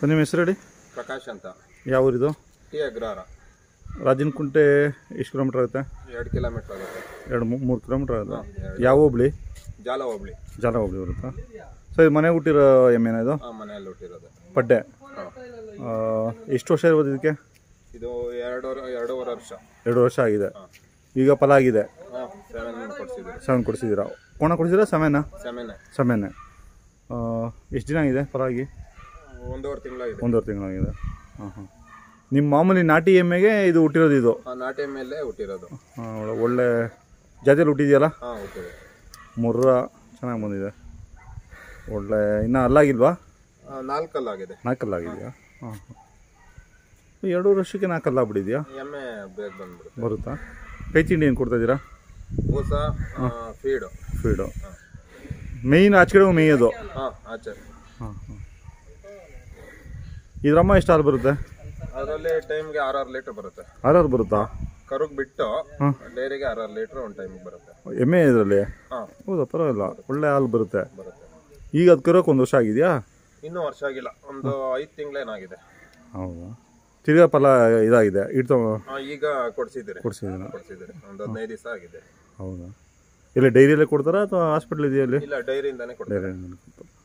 Sir ನಿಮ್ಮ ಹೆಸರು ಹೇಳಿ ಪ್ರಕಾಶ್ ಅಂತ ಯಾವ ಊರಿದು ಟಿ ಅಗ್ರಹಾರ ರಾಜನಕುಂಟೆ ಎಷ್ಟು ಕಿಲೋಮೀಟ್ರ್ ಆಗುತ್ತೆ ಎರಡು ಕಿಲೋಮೀಟರ್ ಆಗುತ್ತೆ ಎರಡು ಮೂರು ಕಿಲೋಮೀಟ್ರ್ ಆಗುತ್ತೆ ಎರಡು. ಯಾವ ಹೋಬ್ಳಿ ಜಾಲ ಹೋಬಳಿ ಜಾಲ ಹೋಬ್ಳಿ ಬರುತ್ತಾ ಸರ್ ಇದು ಮನೆ ಹುಟ್ಟಿರೋ ಎಮ್ಮೆನ ಇದು ಆ ಮನೆಯಲ್ಲಿ ಹುಟ್ಟಿರೋದು ಪಡ್ಡೆ ಹಾ. ಆ, ಎಷ್ಟು ವರ್ಷ ಇರ್ಬೋದು ಇದಕ್ಕೆ ಇದು ಎರಡೂವರೆ ಎರಡೂವರೆ ವರ್ಷ ಎರಡು ವರ್ಷ ಆಗಿದೆ ಈಗ ಫಲ ಆಗಿದೆ ಹಾಂ ಸೆವೆನ್ ಕೊಡ್ಸಿದ್ರು ಸೆವೆನ್ ಕೊಡಿಸಿದ್ದೀರಾ ಕೋಣ ಕೊಡಿಸಿದ್ದೀರಾ ಸೆವೆನಾ ಸೆವೆನ್ ಸೆವೆನ್ನೇ ಎಷ್ಟು ದಿನ ಆಗಿದೆ ಫಲ ಆಗಿ ಒಂದೂವರೆ ತಿಂಗಳಾಗಿದೆ ಒಂದೂವರೆ ತಿಂಗಳಾಗಿದೆ ಹಾಂ ಹಾಂ ನಿಮ್ಮ ಮಾಮೂಲಿ ನಾಟಿ ಎಮ್ಮೆಗೆ ಇದು ಹುಟ್ಟಿರೋದು ಇದು ಆ ನಾಟಿ ಮೇಲೆ ಹುಟ್ಟಿರೋದು ಆ, ಒಳ್ಳೆ- ಒಳ್ಳೆ ಜಾತಿಯಲ್ಲಿ ಹುಟ್ಟಿದೆಯಲ್ಲ ಹಾಂ ಹುಟ್ಟಿದೆ ಮುರ್ರ ಚೆನ್ನಾಗಿ ಬಂದಿದೆ ಒಳ್ಳೆ ಇನ್ನೂ ಅಲ್ಲಾಗಿಲ್ವಾ ಆ, ನಾಲ್ಕಲ್ಲಾಗಿದೆ ನಾಲ್ಕಲ್ಲಾಗಿದೆಯಾ ಹಾಂ ಹಾಂ ಎರಡು ವರ್ಷಕ್ಕೆ ನಾಲ್ಕಲ್ಲ ಬಿಡಿದೆಯಾ ಎಮ್ಮೆ ಬೇಗ ಬಂದ್ಬಿಡುತ್ತೆ ಬರುತ್ತಾ ಕೈ ತಿಂಡಿ ಏನು ಕೊಡ್ತಾಯಿದ್ದೀರಾ ಬೂಸ ಫೀಡು ಫೀಡು ಮೇಯ್ನ್ ಆಚೆ ಕಡೆ ಮೇಯೋದು ಹಾಂ ಆಚೆ ಹಾಂ ಹಾಂ ಇದ್ರಮ್ಮ ಎಷ್ಟು ಹಾಲು ಬರುತ್ತೆ ಅದರಲ್ಲಿ ಟೈಮ್ಗೆ ಆರಾರು ಲೀಟ್ರ್ ಬರುತ್ತೆ ಆರಾರು ಬರುತ್ತಾ ಕರುಗ್ ಬಿಟ್ಟು ಹಾಂ. ಡೈರಿಗೆ ಆರಾರು ಲೀಟ್ರ್ ಒಂದು ಟೈಮಿಗೆ ಬರುತ್ತೆ ಎಮ್ಮೆ ಇದರಲ್ಲಿ ಹಾಂ ಹೌದಾ ಪರವಾಗಿಲ್ಲ ಒಳ್ಳೆ ಹಾಲು ಬರುತ್ತೆ ಬರುತ್ತೆ ಈಗ ಅದು ಕರೋಕೆ ಒಂದು ವರ್ಷ ಆಗಿದೆಯಾ ಇನ್ನೂ ವರ್ಷ ಆಗಿಲ್ಲ ಒಂದು ಐದು ತಿಂಗಳೇನಾಗಿದೆ ಹೌದಾ ತಿರ್ಗಾ ಫಲ ಇದಾಗಿದೆ ಇಡ್ತಾ ಆ, ಈಗ ಕೊಡ್ಸಿದ್ದೀರಿ ಕೊಡ್ಸಿದ್ದೀನ ಕೊಡ್ಸಿದ್ದೀರಿ ಒಂದು ಹದಿನೈದು ದಿವಸ ಆಗಿದೆ ಹೌದಾ ಇಲ್ಲ ಡೈರಿಯಲ್ಲೇ ಕೊಡ್ತಾರಾ ಅಥವಾ ಹಾಸ್ಪಿಟ್ಲ್ ಇದೆಯಾ ಅಲ್ಲಿ ಇಲ್ಲ ಡೈರಿಯಿಂದಾನೇ ಕೊಡ್ತಾರೆ ಡೈರಿ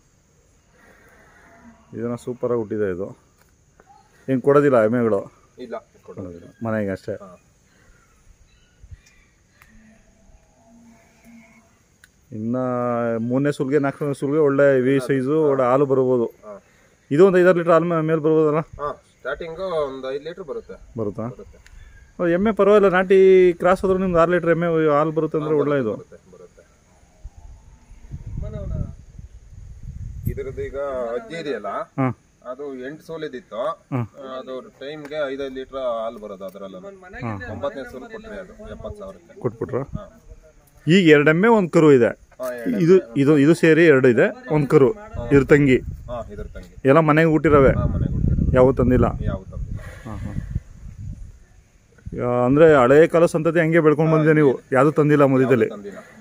ಇದನ್ನು ಸೂಪರಾಗಿ ಹುಟ್ಟಿದೆ ಇದು ಏನು ಕೊಡೋದಿಲ್ಲ ಎಮ್ಮೆಗಳು ಇಲ್ಲ ಕೊಡೋದಿಲ್ಲ ಮನೆಗೆ ಅಷ್ಟೇ ಹಾ. ಇನ್ನು ಮೂರನೇ ಸುಲ್ಗೆ ನಾಲ್ಕನೇ ಸುಲ್ಗೆ ಒಳ್ಳೆ ವಿ ಸೈಜು ಒಳ್ಳೆ ಹಾಲು ಬರ್ಬೋದು ಹಾ. ಇದು ಒಂದು ಐದಾರು ಲೀಟ್ರ್ ಹಾಲು ಮೇಲೆ ಬರ್ಬೋದಲ್ಲ ಹಾಂ ಸ್ಟಾರ್ಟಿಂಗು ಒಂದು ಐದು ಲೀಟ್ರ್ ಬರುತ್ತೆ ಬರುತ್ತಾ ಬರುತ್ತೆ ಓ, ಎಮ್ಮೆ ಪರವಾಗಿಲ್ಲ ನಾಟಿ ಕ್ರಾಸ್ ಆದ್ರೂ ನಿಮ್ಗೆ ಆರು ಲೀಟ್ರ್ ಎಮ್ಮೆ ಹಾಲು ಬರುತ್ತೆ ಅಂದರೆ ಒಳ್ಳೆ ಇದು ಬರುತ್ತೆ ಬರುತ್ತೆ ಇದ್ರದ್ದು ಈಗ ಅಜ್ಜಿ ಇದೆಯಲ್ಲ ಹಾಂ ಅದು ಎಂಟು ಸೋಲಿದಿತ್ತು ಹಾಂ. ಅದು ಟೈಮ್ಗೆ ಐದೈದು ಲೀಟ್ರ್ ಹಾಲು ಬರೋದು ಅದರಲ್ಲ ಒಂಬತ್ತನೇ ಸೋಲು ಕೊಟ್ಟರೆ ಅದು ಎಪ್ಪತ್ತು ಸಾವಿರಕ್ಕೆ ಕೊಟ್ಬಿಟ್ರ ಹಾಂ ಈಗ ಎರಡು ಎಮ್ಮೆ ಒಂದು ಕರು ಇದೆ ಹಾಂ ಇದು ಇದು ಇದು ಸೇರಿ ಎರಡು ಇದೆ ಒಂದು ಕರು ಇದ್ರ ತಂಗಿ ಹಾಂ ಇದ್ರ ತಂಗಿ ಎಲ್ಲ ಮನೆಗೆ ಹುಟ್ಟಿರವೆ ಹಾಂ ಮನೆಗೆ ಕೊಟ್ಟಿರೋದು ಯಾವ ತಂದಿಲ್ಲ ಯಾವ ತಂದಿಲ್ಲ ಹಾಂ ಹಾಂ ಅಂದರೆ ಹಳೆಯ ಕಾಲ ಸಂತತಿ ಹಂಗೆ ಬೆಳ್ಕೊಂಡು ಬಂದಿದೆ ನೀವು ಯಾವುದು ತಂದಿಲ್ಲ ಮಧ್ಯದಲ್ಲಿ ತಂದಿಲ್ಲ